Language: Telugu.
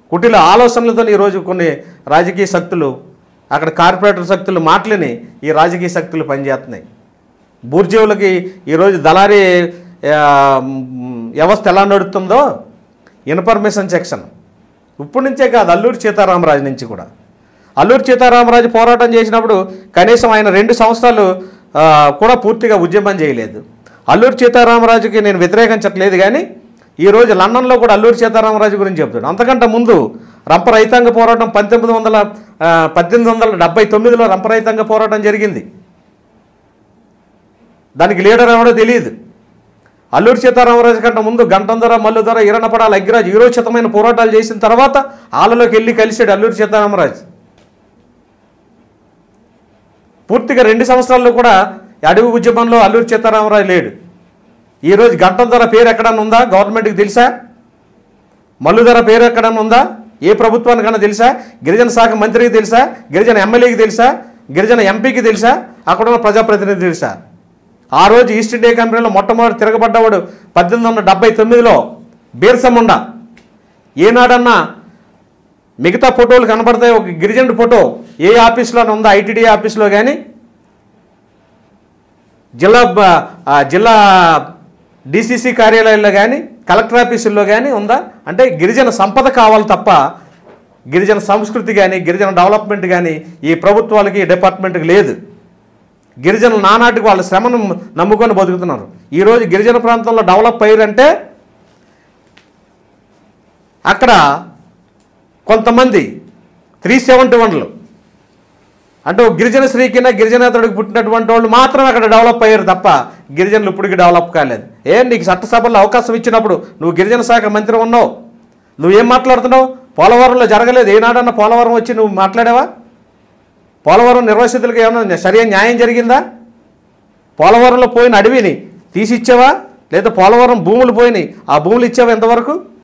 కుటిల ఆలోచనలతో ఈరోజు కొన్ని రాజకీయ శక్తులు అక్కడ కార్పొరేటర్ శక్తులు మాటలని ఈ రాజకీయ శక్తులు పనిచేస్తున్నాయి బూర్జీవులకి ఈరోజు దళారీ ఆ, మ్, వ్యవస్థ ఎలా నడుస్తుందో ఇన్ఫర్మేషన్ సెక్షన్ ఇప్పటి నుంచే కాదు అల్లూరి సీతారామరాజు నుంచి కూడా అల్లూరి సీతారామరాజు పోరాటం చేసినప్పుడు కనీసం ఆయన రెండు సంవత్సరాలు ఆ, కూడా పూర్తిగా ఉద్యమం చేయలేదు అల్లూరి సీతారామరాజుకి నేను వ్యతిరేకించట్లేదు కానీ ఈరోజు లండన్లో కూడా అల్లూరి సీతారామరాజు గురించి చెప్తాడు అంతకంటే ముందు రంప రైతాంగ పోరాటం పంతొమ్మిది వందల ఆ, పద్దెనిమిది వందల డెబ్బై తొమ్మిదిలో రంప రైతాంగ పోరాటం జరిగింది దానికి లీడర్ ఎవడో తెలియదు అల్లూరి సీతారామరాజు కంటే ముందు గంటంధర మల్లుధర ఈరణపడాల అగ్గిరాజు ఈరోచితమైన పోరాటాలు చేసిన తర్వాత ఆలలోకి వెళ్ళి కలిసాడు అల్లూరి సీతారామరాజు పూర్తిగా రెండు సంవత్సరాల్లో కూడా అడవి ఉద్యమంలో అల్లూరి సీతారామరాజు లేడు ఈరోజు గంటంధర పేరు ఎక్కడన్నా ఉందా గవర్నమెంట్కి తెలుసా మల్లుధర పేరు ఎక్కడన్నా ఉందా ఏ ప్రభుత్వానికన్నా తెలుసా గిరిజన శాఖ మంత్రికి తెలుసా గిరిజన ఎమ్మెల్యేకి తెలుసా గిరిజన ఎంపీకి తెలుసా అక్కడ ఉన్న ప్రజాప్రతినిధి తెలుసా ఆ రోజు ఈస్ట్ ఇండియా కంపెనీలో మొట్టమొదటి తిరగబడ్డవాడు పద్దెనిమిది వందల డెబ్బై తొమ్మిదిలో బీర్సముండ ఏనాడన్నా మిగతా ఫోటోలు కనబడతాయి ఒక గిరిజన ఫోటో ఏ ఆఫీస్లో ఉందా ఐటీడీ ఆఫీస్లో కానీ జిల్లా బ- ఆ, జిల్లా డిసిసి కార్యాలయాల్లో కానీ కలెక్టర్ ఆఫీసుల్లో కానీ ఉందా అంటే గిరిజన సంపద కావాలి తప్ప గిరిజన సంస్కృతి కానీ గిరిజన డెవలప్మెంట్ కానీ ఈ ప్రభుత్వాలకి ఈ డిపార్ట్మెంట్కి లేదు గిరిజనులు నానాటికి వాళ్ళ శ్రమను నమ్ముకొని బతుకుతున్నారు ఈరోజు గిరిజన ప్రాంతంలో డెవలప్ అయ్యారంటే అక్కడ కొంతమంది త్రీ సెవెంటీ వన్లు అంటే ఒక గిరిజన స్త్రీకినా గిరిజనేతడికి పుట్టినటువంటి వాళ్ళు మాత్రం అక్కడ డెవలప్ అయ్యారు తప్ప గిరిజనులు ఇప్పటికీ డెవలప్ కాలేదు ఏ నీకు చట్టసభల్లో అవకాశం ఇచ్చినప్పుడు నువ్వు గిరిజన శాఖ మంత్రి ఉన్నావు నువ్వేం మాట్లాడుతున్నావు పోలవరంలో జరగలేదు ఏనాడన్నా పోలవరం వచ్చి నువ్వు మాట్లాడావా పోలవరం నిర్వాసితులకు ఏమైనా సరైన న్యాయం జరిగిందా పోలవరంలో పోయిన అడవిని తీసిచ్చావా లేదా పోలవరం భూములు పోయినాయి ఆ భూములు ఇచ్చావా ఎంతవరకు